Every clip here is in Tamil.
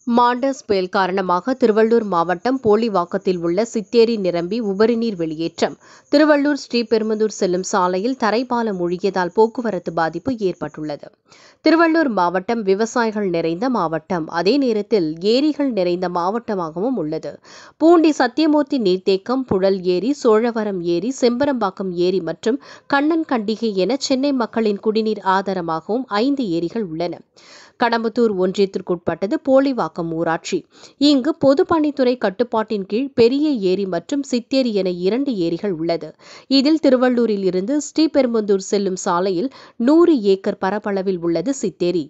மாண்டஸ் புயல் காரணமாக திருவள்ளூர் மாவட்டம் போலிவாக்கத்தில் உள்ள சித்தேரி நிரம்பி உபரிநீர் வெளியேற்றம் திருவள்ளூர் ஸ்ரீபெரும்புதூர் செல்லும் சாலையில் தரைப்பாலம் ஒழுகியதால் போக்குவரத்து பாதிப்பு ஏற்பட்டுள்ளது திருவள்ளூர் மாவட்டம் விவசாயிகள் நிறைந்த மாவட்டம் அதே நேரத்தில் ஏரிகள் நிறைந்த மாவட்டமாகவும் உள்ளது பூண்டி சத்தியமூர்த்தி நீர்த்தேக்கம் புழல் ஏரி சோழவரம் ஏரி செம்பரம்பாக்கம் ஏரி மற்றும் கண்ணன் கண்டிகை என சென்னை மக்களின் குடிநீர் ஆதாரமாகவும் ஐந்து ஏரிகள் உள்ளன கடம்பத்தூர் ஒன்றியத்திற்குட்பட்டது போலிவாக்கம் ஊராட்சி இங்கு பொதுப்பணித்துறை கட்டுப்பாட்டின் கீழ் பெரிய ஏரி மற்றும் சித்தேரி என இரண்டு ஏரிகள் உள்ளது இதில் திருவள்ளூரில் இருந்து ஸ்ரீபெரும்புதூர் செல்லும் சாலையில் நூறு ஏக்கர் பரப்பளவில் உள்ளது சித்தேரி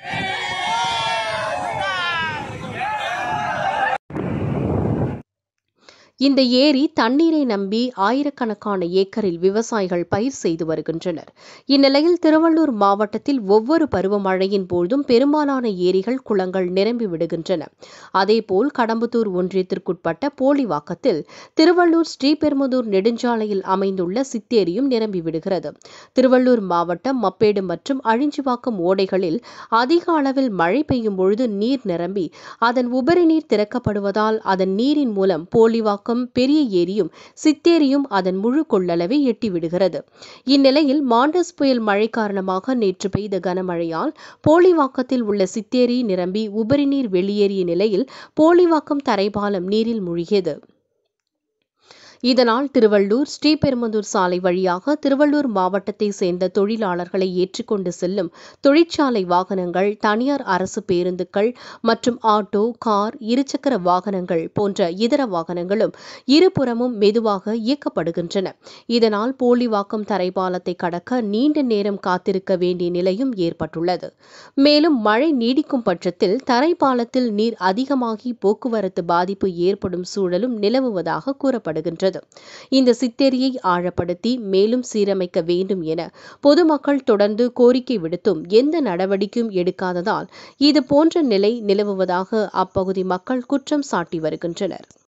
இந்த ஏரி தண்ணீரை நம்பி ஆயிரக்கணக்கான ஏக்கரில் விவசாயிகள் பயிர் செய்து வருகின்றனர் இந்நிலையில் திருவள்ளூர் மாவட்டத்தில் ஒவ்வொரு பருவமழையின் போதும் பெரும்பாலான ஏரிகள் குளங்கள் நிரம்பி விடுகின்றன அதேபோல் கடம்பத்தூர் ஒன்றியத்திற்குட்பட்ட போலிவாக்கத்தில் திருவள்ளூர் ஸ்ரீபெரும்புதூர் நெடுஞ்சாலையில் அமைந்துள்ள சித்தேரியும் நிரம்பி விடுகிறது திருவள்ளூர் மாவட்டம் மப்பேடு மற்றும் அழிஞ்சிவாக்கம் ஓடைகளில் அதிக அளவில் மழை பெய்யும் பொழுது நீர் நிரம்பி அதன் உபரி நீர் திறக்கப்படுவதால் அதன் நீரின் மூலம் போலிவாக்கம் பக்கம் பெரிய ஏரியும் சித்தேரியும் அதன் முழு கொள்ளளவை எட்டிவிடுகிறது இந்நிலையில் மாண்டஸ் புயல் மழை காரணமாக நேற்று பெய்த கனமழையால் போலிவாக்கத்தில் உள்ள சித்தேரி நிரம்பி உபரிநீர் வெளியேறிய நிலையில் போலிவாக்கம் தரைப்பாலம் நீரில் மூழ்கியது இதனால் திருவள்ளூர் ஸ்ரீபெரும்புதூர் சாலை வழியாக திருவள்ளூர் மாவட்டத்தை சேர்ந்த தொழிலாளர்களை ஏற்றிக்கொண்டு செல்லும் தொழிற்சாலை வாகனங்கள் தனியார் அரசு பேருந்துகள் மற்றும் ஆட்டோ கார் இருசக்கர வாகனங்கள் போன்ற இதர வாகனங்களும் இருபுறமும் மெதுவாக இயக்கப்படுகின்றன இதனால் போலிவாக்கம் தரைப்பாலத்தை கடக்க நீண்ட நேரம் காத்திருக்க வேண்டிய நிலையும் ஏற்பட்டுள்ளது மேலும் மழை நீடிக்கும் பட்சத்தில் தரைப்பாலத்தில் நீர் அதிகமாகி போக்குவரத்து பாதிப்பு ஏற்படும் சூழலும் நிலவுவதாக கூறப்படுகின்றது இந்த சித்தேரியை ஆழப்படுத்தி மேலும் சீரமைக்க வேண்டும் என பொதுமக்கள் தொடர்ந்து கோரிக்கை விடுத்தும் எந்த நடவடிக்கையும் எடுக்காததால் இது போன்ற நிலை நிலவுவதாக அப்பகுதி மக்கள் குற்றம் சாட்டி வருகின்றனர்